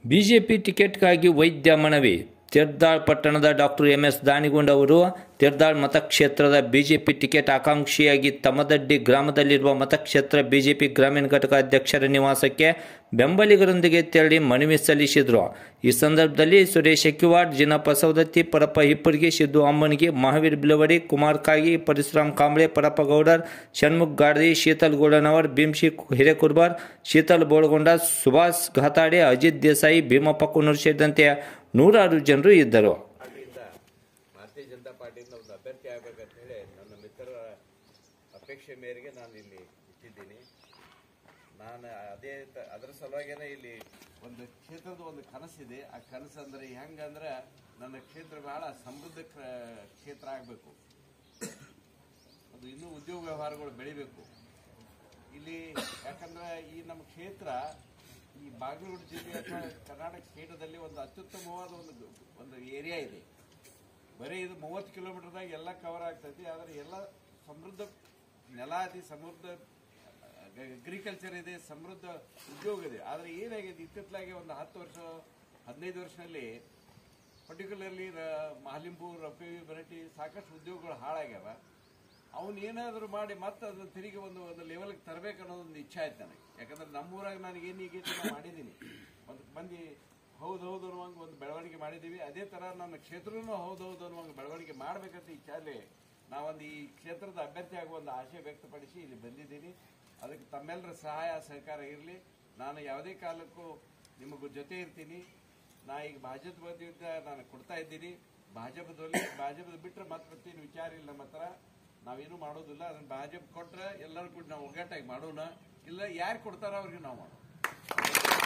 BJP ಟಿಕೆಟ್ಗಾಗಿ ವೈದ್ಯ ಮನವಿ ತಿರ್ದಾಳ್ ಪಟ್ಟಣದ ಡಾಕ್ಟರ್ ಎಂ ಎಸ್ ದಾನಿಗೊಂಡ್ ಅವರು ತಿರ್ದಾಳ್ ಮತಕ್ಷೇತ್ರದ ಬಿಜೆಪಿ ಟಿಕೆಟ್ ಆಕಾಂಕ್ಷಿಯಾಗಿ ತಮ್ಮದಡ್ಡಿ ಗ್ರಾಮದಲ್ಲಿರುವ ಮತಕ್ಷೇತ್ರ ಬಿಜೆಪಿ ಗ್ರಾಮೀಣ ಘಟಕ ಅಧ್ಯಕ್ಷರ ನಿವಾಸಕ್ಕೆ ಬೆಂಬಲಿಗರೊಂದಿಗೆ ತೆರಳಿ ಮನವಿ ಸಲ್ಲಿಸಿದರು ಈ ಸಂದರ್ಭದಲ್ಲಿ ಸುರೇಶ್ ಎಕ್ಕಿವಾಡ್ ಜಿನಪ್ಪ ಸೌದತ್ತಿ ಪರಪ್ಪ ಹಿಪ್ಪರ್ಗಿ ಸಿದ್ದು ಅಮ್ಮನಿಗೆ ಮಹಾವೀರ್ ಬಿಲವಡಿ ಕುಮಾರ್ ಕಾಗಿ ಪರಶುರಾಮ್ ಕಾಂಬ್ಳೆ ಪರಪ್ಪ ಗೌಡರ್ ಷಣ್ಮುಖ್ ಗಾಡ್ದಿ ಶೀತಲ್ ಗೋಡನವರ್ ಭೀಮ್ಶಿ ಹಿರೇಕುರ್ಬಾರ್ ಶೀತಲ್ ಬೋಳಗೊಂಡ ಸುಭಾಷ್ ಘಾತಾಡೆ ಅಜಿತ್ ದೇಸಾಯಿ ಭೀಮಪ್ಪ ಕುನ್ನೂರ್ ಸೇರಿದಂತೆ ನೂರಾರು ಜನರು ಇದ್ದರು ಪಾರ್ಟಿಯಿಂದ ಭಾರತೀಯ ಜನತಾ ಪಾರ್ಟಿಯಿಂದ ಒಂದು ಅಭ್ಯರ್ಥಿ ಆಗಬೇಕಂತ ಹೇಳಿ ನನ್ನ ಮಿತ್ರರ ಅಪೇಕ್ಷೆ ಮೇರೆಗೆ ನಾನು ಇಲ್ಲಿ ಇಟ್ಟಿದ್ದೀನಿ ನಾನು ಅದೇ ತ- ಅದರ ಸಲುವಾಗಿನೇ ಇಲ್ಲಿ ಒಂದು ಕ್ಷೇತ್ರದ ಒಂದು ಕನಸಿದೆ ಆ ಕನಸು ಅಂದ್ರೆ ಹೆಂಗಂದ್ರೆ ನನ್ನ ಕ್ಷೇತ್ರ ಬಹಳ ಸಮೃದ್ಧ ಕ್ರ- ಕ್ಷೇತ್ರ ಆಗಬೇಕು ಅದು ಇನ್ನೂ ಉದ್ಯೋಗ ವ್ಯವಹಾರಗಳು ಬೆಳಿಬೇಕು ಇಲ್ಲಿ ಯಾಕಂದ್ರೆ ಈ ನಮ್ಮ ಕ್ಷೇತ್ರ ಈ ಬಾಗಲಕೋಟೆ ಜಿಲ್ಲೆ ಅಥವಾ ಕರ್ನಾಟಕ ಸ್ಟೇಟದಲ್ಲಿ ಒಂದು ಅತ್ಯುತ್ತಮವಾದ ಒಂದು ಒಂದು ಏರಿಯಾ ಇದೆ ಬರೀ ಇದು ಮೂವತ್ತು ಕಿಲೋಮೀಟರ್ದಾಗ ಎಲ್ಲ ಕವರ್ ಆಗ್ತೈತಿ ಆದರೆ ಎಲ್ಲ ಸಮೃದ್ಧ ನೆಲ ಐತಿ ಸಮೃದ್ಧ ಅಗ್ರಿಕಲ್ಚರ್ ಇದೆ ಸಮೃದ್ಧ ಉದ್ಯೋಗ ಇದೆ ಆದರೆ ಏನಾಗಿದೆ ಇತ್ತಿತ್ತಲಾಗೆ ಒಂದು ಹತ್ತು ವರ್ಷ ಹದಿನೈದು ವರ್ಷದಲ್ಲಿ ಪರ್ಟಿಕ್ಯುಲರ್ಲಿ ಮಾಲಿಂಪು ರಫಿ ಬರಟಿ ಸಾಕಷ್ಟು ಉದ್ಯೋಗಗಳು ಹಾಳಾಗ್ಯಾವ ಅವನು ಏನಾದರೂ ಮಾಡಿ ಮತ್ತೆ ಅದನ್ನ ತಿರುಗಿ ಒಂದು ಒಂದು ಲೆವೆಲ್ಗೆ ತರಬೇಕು ಅನ್ನೋದು ಒಂದು ಇಚ್ಛೆ ಆಯ್ತು ನನಗೆ ಯಾಕಂದ್ರೆ ನಮ್ಮೂರಾಗ ನನಗೆ ಏನು ಈಗ ನಾನು ಮಾಡಿದ್ದೀನಿ ಒಂದು ಮಂದಿ ಹೌದು ಹೌದು ಅನ್ನುವಂಗೆ ಒಂದು ಬೆಳವಣಿಗೆ ಮಾಡಿದ್ದೀವಿ ಅದೇ ಥರ ನನ್ನ ಕ್ಷೇತ್ರನೂ ಹೌದು ಹೌದು ಅನ್ನುವಂಗೆ ಬೆಳವಣಿಗೆ ಮಾಡಬೇಕಂತ ಇಚ್ಛೆಯಲ್ಲಿ ನಾವೊಂದು ಈ ಕ್ಷೇತ್ರದ ಅಭ್ಯರ್ಥಿ ಆಗುವ ಒಂದು ಆಶೆ ವ್ಯಕ್ತಪಡಿಸಿ ಇಲ್ಲಿ ಬಂದಿದ್ದೀನಿ ಅದಕ್ಕೆ ತಮ್ಮೆಲ್ಲರ ಸಹಾಯ ಸಹಕಾರ ಇರಲಿ ನಾನು ಯಾವುದೇ ಕಾಲಕ್ಕೂ ನಿಮಗೂ ಜೊತೆ ಇರ್ತೀನಿ ನಾ ಈಗ ಭಾಜಪ ಬದಿಯಿಂದ ನಾನು ಕೊಡ್ತಾ ಇದ್ದೀನಿ ಭಾಜಪದಲ್ಲಿ ಭಾಜಪದ ಬಿಟ್ಟರೆ ಮತ್ತೆ ಮತ್ತೇನು ವಿಚಾರ ಇಲ್ಲ ನಮ್ಮ ಹತ್ರ ನಾವೇನು ಮಾಡೋದಿಲ್ಲ ಅದನ್ನ ಭಾಜಪ ಕೊಟ್ರೆ ಎಲ್ಲರೂ ಕೂಡ ನಾವು ಒಗ್ಗಟ್ಟಾಗಿ ಮಾಡೋಣ ಇಲ್ಲ ಯಾರು ಕೊಡ್ತಾರೋ ಅವ್ರಿಗೆ ನಾವು ಮಾಡೋಣ